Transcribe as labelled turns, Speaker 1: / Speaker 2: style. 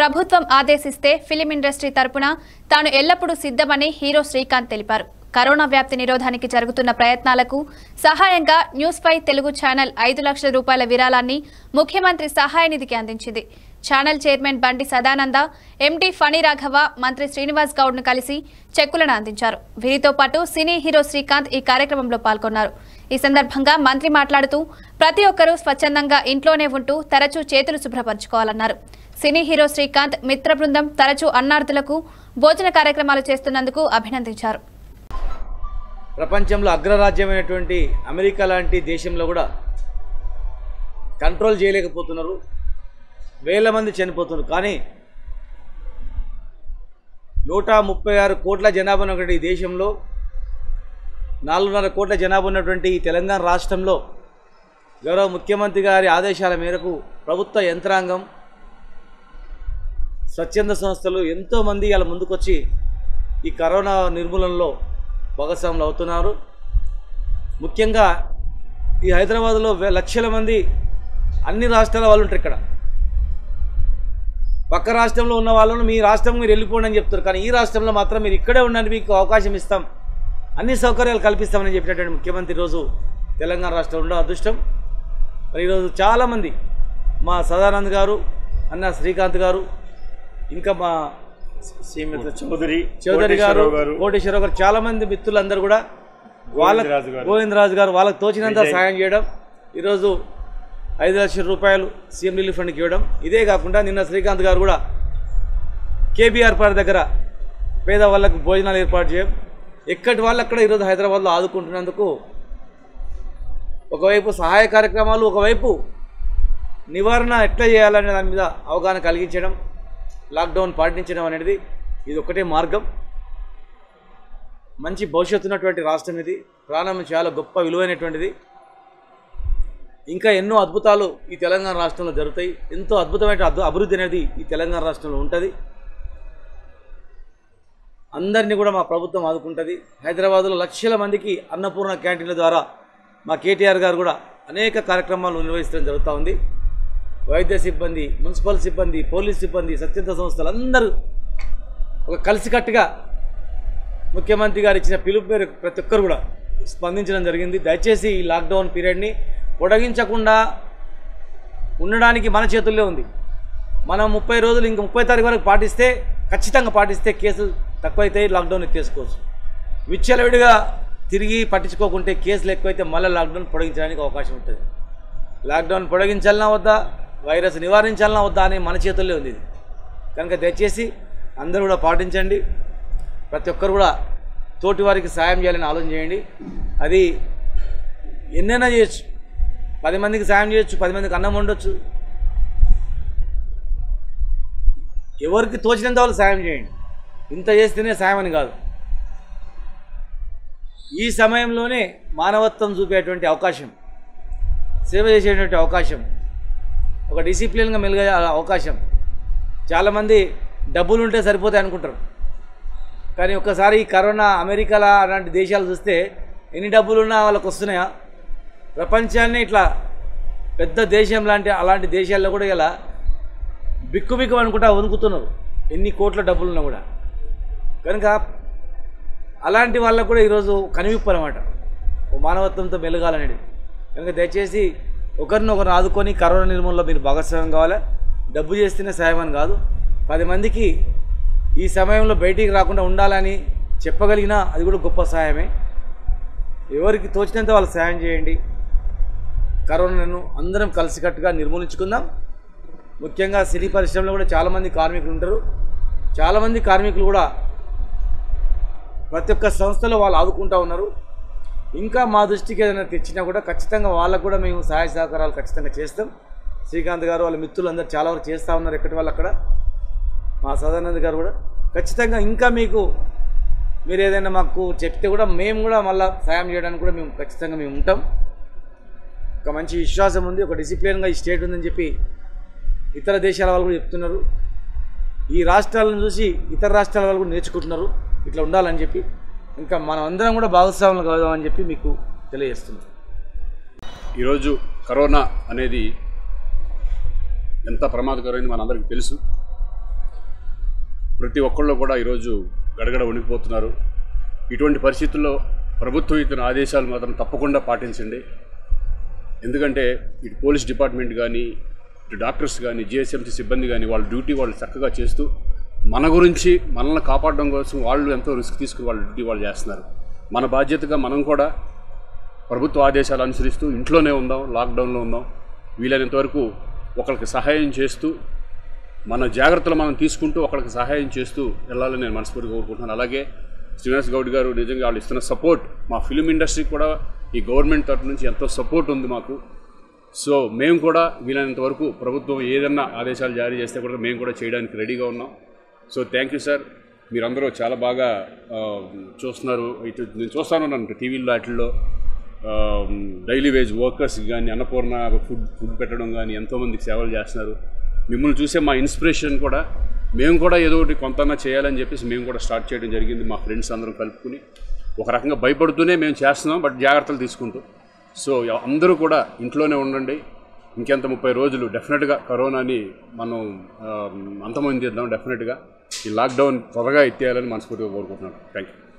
Speaker 1: ప్రభుత్వం ఆదేశిస్తే film industry తరపున తాను ఎల్లప్పుడూ సిద్ధమని హీరో శ్రీకాంత్ తెలిపారు కరోనా వ్యాప్తి నిరోధానికి జరుగుతున్న ప్రయత్నాలకు సహాయంగా న్యూస్ ఫైవ్ తెలుగు ఛానల్ ఐదు లక్షల రూపాయల విరాళాన్ని ముఖ్యమంత్రి సహాయ నిధికి అందించింది ఛానల్ చైర్మన్ బండి సదానంద ఎండీ ఫణి రాఘవ మంత్రి శ్రీనివాస్ గౌడ్ను కలిసి చెక్కులను అందించారు వీరితో పాటు సినీ హీరో శ్రీకాంత్ ఈ కార్యక్రమంలో పాల్గొన్నారు ఈ సందర్భంగా మంత్రి మాట్లాడుతూ ప్రతి ఒక్కరూ స్వచ్ఛందంగా ఇంట్లోనే ఉంటూ తరచూ చేతులు శుభ్రపరచుకోవాలన్నారు సినీ హీరో శ్రీకాంత్ మిత్ర బృందం తరచూ అన్నార్థులకు భోజన కార్యక్రమాలు చేస్తున్నందుకు అభినందించారు
Speaker 2: ప్రపంచంలో అగ్రరాజ్యమైనటువంటి అమెరికా లాంటి దేశంలో కూడా కంట్రోల్ చేయలేకపోతున్నారు వేల మంది చనిపోతున్నారు కానీ నూట ముప్పై ఆరు కోట్ల జనాభా ఉన్నటువంటి ఈ దేశంలో నాలుగున్నర కోట్ల జనాభా ఉన్నటువంటి ఈ తెలంగాణ రాష్ట్రంలో గౌరవ ముఖ్యమంత్రి గారి ఆదేశాల మేరకు ప్రభుత్వ యంత్రాంగం స్వచ్ఛంద సంస్థలు ఎంతోమంది ఇలా ముందుకొచ్చి ఈ కరోనా నిర్మూలనలో భాగస్వాములు అవుతున్నారు ముఖ్యంగా ఈ హైదరాబాద్లో వే- లక్షల మంది అన్ని రాష్ట్రాల వాళ్ళు ఉంటారు ఇక్కడ పక్క రాష్ట్రంలో ఉన్న వాళ్ళను మీ రాష్ట్రం మీరు వెళ్ళిపోండి అని చెప్తారు కానీ ఈ రాష్ట్రంలో మాత్రం మీరు ఇక్కడే ఉండండి మీకు అవకాశం ఇస్తాం అన్ని సౌకర్యాలు కల్పిస్తామని చెప్పినటువంటి ముఖ్యమంత్రి ఈరోజు తెలంగాణ రాష్ట్రంలో ఉండడం అదృష్టం మరి ఈరోజు చాలామంది మా సదానంద్ గారు అన్న శ్రీకాంత్ గారు ఇంకా మా
Speaker 3: శ్రీమతి చౌదరి
Speaker 2: చౌదరి గారు
Speaker 3: కోటేశ్వరరావు గారు
Speaker 2: కోటేశ్వరరావు గారు చాలా మంది మిత్రులందరూ కూడా వాళ్ళ
Speaker 3: గోవిందరాజు గారు.
Speaker 2: గోవిందరాజు గారు వాళ్ళకి తోచినంత
Speaker 3: విజయ్.
Speaker 2: సాయం చేయడం ఈరోజు ఐదు లక్షల రూపాయలు సీఎం రిలీఫ్ ఫండ్కి ఇవ్వడం ఇదే కాకుండా నిన్న శ్రీకాంత్ గారు కూడా కేబీఆర్ పార్క్ దగ్గర పేద వాళ్ళకు భోజనాలు ఏర్పాటు చేయడం ఎక్కడి వాళ్ళు అక్కడ ఈరోజు హైదరాబాద్లో ఆదుకుంటున్నందుకు ఒకవైపు సహాయ కార్యక్రమాలు ఒకవైపు నివారణ ఎట్లా చేయాలనే దాని మీద అవగాహన కలిగించడం లాక్డౌన్ పాటించడం అనేది ఇది ఒకటే మార్గం మంచి భవిష్యత్తు ఉన్నటువంటి రాష్ట్రం ఇది ప్రాణం చాలా గొప్ప విలువైనటువంటిది ఇంకా ఎన్నో అద్భుతాలు ఈ తెలంగాణ రాష్ట్రంలో జరుగుతాయి ఎంతో అద్భుతమైన అద్భు- అభివృద్ధి అనేది ఈ తెలంగాణ రాష్ట్రంలో ఉంటుంది అందరినీ కూడా మా ప్రభుత్వం ఆదుకుంటుంది హైదరాబాద్లో లక్షల మందికి అన్నపూర్ణ క్యాంటీన్ల ద్వారా మా కేటీఆర్ గారు కూడా అనేక కార్యక్రమాలు నిర్వహించడం జరుగుతూ ఉంది వైద్య సిబ్బంది మున్సిపల్ సిబ్బంది పోలీస్ సిబ్బంది స్వచ్ఛంద సంస్థలు అందరూ ఒక కలిసికట్టుగా ముఖ్యమంత్రి గారు ఇచ్చిన పిలుపు మేరకు ప్రతి ఒక్కరు కూడా స్పందించడం జరిగింది దయచేసి ఈ లాక్డౌన్ పీరియడ్ని పొడిగించకుండా ఉండడానికి మన చేతుల్లో ఉంది మనం ముప్పై రోజులు ఇంక ముప్పై తారీఖు వరకు పాటిస్తే ఖచ్చితంగా పాటిస్తే కేసులు తక్కువైతే లాక్డౌన్ ఎత్తేసుకోవచ్చు విచ్చలవిడిగా తిరిగి పట్టించుకోకుంటే కేసులు ఎక్కువైతే మళ్ళీ లాక్డౌన్ పొడిగించడానికి అవకాశం ఉంటుంది లాక్డౌన్ పొడిగించాలన్నా వద్దా వైరస్ నివారించాలన్నా వద్దా అని మన చేతుల్లో ఉంది ఇది కనుక దయచేసి అందరూ కూడా పాటించండి ప్రతి ఒక్కరు కూడా తోటి వారికి సాయం చేయాలని ఆలోచన చేయండి అది ఎన్నైనా చేయొచ్చు పది మందికి సాయం చేయొచ్చు పది మందికి అన్నం వండొచ్చు ఎవరికి తోచినంత వాళ్ళు సాయం చేయండి ఇంత చేస్తేనే సాయం అని కాదు ఈ సమయంలోనే మానవత్వం చూపేటువంటి అవకాశం సేవ చేసేటువంటి అవకాశం ఒక డిసిప్లిన్గా మెలిగే అవకాశం చాలామంది డబ్బులు ఉంటే సరిపోతాయి అనుకుంటారు కానీ ఒక్కసారి ఈ కరోనా అమెరికాలా అలాంటి దేశాలు చూస్తే ఎన్ని డబ్బులు ఉన్నా వాళ్ళకి వస్తున్నాయా ప్రపంచాన్ని ఇట్లా పెద్ద దేశం లాంటి అలాంటి దేశాల్లో కూడా ఇలా బిక్కు బిక్కు అనుకుంటా వణుకుతున్నారు ఎన్ని కోట్ల డబ్బులు ఉన్నా కూడా కనుక అలాంటి వాళ్ళకు కూడా ఈరోజు కనివిప్పు అనమాట ఓ మానవత్వంతో మెలగాలనేది కనుక దయచేసి ఒకరిని ఒకరిని ఆదుకొని కరోనా నిర్మూలనలో మీరు భాగస్వామ్యం కావాలా డబ్బు చేస్తేనే సాయం అని కాదు పది మందికి ఈ సమయంలో బయటికి రాకుండా ఉండాలని చెప్పగలిగినా అది కూడా గొప్ప సహాయమే ఎవరికి తోచినంత వాళ్ళు సాయం చేయండి కరోనాను అందరం కలిసికట్టుగా నిర్మూలించుకుందాం ముఖ్యంగా సినీ పరిశ్రమలో కూడా చాలామంది కార్మికులు ఉంటారు చాలామంది కార్మికులు కూడా ప్రతి ఒక్క సంస్థలో వాళ్ళు ఆదుకుంటూ ఉన్నారు ఇంకా మా దృష్టికి ఏదైనా తెచ్చినా కూడా ఖచ్చితంగా వాళ్ళకు కూడా మేము సహాయ సహకారాలు ఖచ్చితంగా చేస్తాం శ్రీకాంత్ గారు వాళ్ళ మిత్రులు అందరూ చాలా వరకు చేస్తూ ఉన్నారు ఎక్కడి వాళ్ళు అక్కడ మా సదానంద్ గారు కూడా ఖచ్చితంగా ఇంకా మీకు మీరు ఏదైనా మాకు చెప్తే కూడా మేము కూడా మళ్ళీ సాయం చేయడానికి కూడా మేము ఖచ్చితంగా మేము ఉంటాం ఒక మంచి విశ్వాసం ఉంది ఒక డిసిప్లిన్గా ఈ స్టేట్ ఉందని చెప్పి ఇతర దేశాల వాళ్ళు కూడా చెప్తున్నారు ఈ రాష్ట్రాలను చూసి ఇతర రాష్ట్రాల వాళ్ళు కూడా నేర్చుకుంటున్నారు ఇట్లా ఉండాలని చెప్పి ఇంకా మనం అందరం కూడా భాగస్వాములు కలుదామని చెప్పి మీకు తెలియజేస్తున్నాం
Speaker 3: ఈరోజు కరోనా అనేది ఎంత ప్రమాదకరమైంది మనందరికీ తెలుసు ప్రతి ఒక్కళ్ళు కూడా ఈరోజు గడగడ వణికిపోతున్నారు ఇటువంటి పరిస్థితుల్లో ప్రభుత్వం ఇతని ఆదేశాలు మాత్రం తప్పకుండా పాటించండి ఎందుకంటే ఇటు పోలీస్ డిపార్ట్మెంట్ కానీ ఇటు డాక్టర్స్ కానీ జిఎస్ఎంసీ సిబ్బంది కానీ వాళ్ళ డ్యూటీ వాళ్ళు చక్కగా చేస్తూ మన గురించి మనల్ని కాపాడడం కోసం వాళ్ళు ఎంతో రిస్క్ తీసుకుని వాళ్ళ డ్యూటీ వాళ్ళు చేస్తున్నారు మన బాధ్యతగా మనం కూడా ప్రభుత్వ ఆదేశాలు అనుసరిస్తూ ఇంట్లోనే ఉందాం లాక్డౌన్లో ఉందాం వీలైనంత వరకు ఒకరికి సహాయం చేస్తూ మన జాగ్రత్తలు మనం తీసుకుంటూ ఒకరికి సహాయం చేస్తూ వెళ్ళాలని నేను మనస్ఫూర్తిగా కోరుకుంటున్నాను అలాగే శ్రీనివాస్ గౌడ్ గారు నిజంగా వాళ్ళు ఇస్తున్న సపోర్ట్ మా ఫిలిం ఇండస్ట్రీకి కూడా ఈ గవర్నమెంట్ తరఫు నుంచి ఎంతో సపోర్ట్ ఉంది మాకు సో మేము కూడా వీలైనంత వరకు ప్రభుత్వం ఏదన్నా ఆదేశాలు జారీ చేస్తే కూడా మేము కూడా చేయడానికి రెడీగా ఉన్నాం సో థ్యాంక్ యూ సార్ మీరందరూ చాలా బాగా ఆ, చూస్తున్నారు ఇటు నేను చూస్తాను ఉన్నాను టీవీలో వాటిల్లో డైలీ వేజ్ వర్కర్స్ కానీ అన్నపూర్ణ ఫుడ్ ఫుడ్ పెట్టడం కానీ ఎంతోమందికి సేవలు చేస్తున్నారు మిమ్మల్ని చూసే మా ఇన్స్పిరేషన్ కూడా మేము కూడా ఏదో ఒకటి కొంతన్నా చేయాలని చెప్పేసి మేము కూడా స్టార్ట్ చేయడం జరిగింది మా ఫ్రెండ్స్ అందరం కలుపుకుని ఒక రకంగా భయపడుతూనే మేము చేస్తున్నాం బట్ జాగ్రత్తలు తీసుకుంటూ సో అందరూ కూడా ఇంట్లోనే ఉండండి ఇంకెంత ముప్పై రోజులు డెఫినెట్గా కరోనాని మనం ఆ, అంతమంది చేద్దాం డెఫినెట్గా ఈ లాక్డౌన్ త్వరగా ఎత్తేయాలని మనస్ఫూర్తిగా కోరుకుంటున్నాను థ్యాంక్ యూ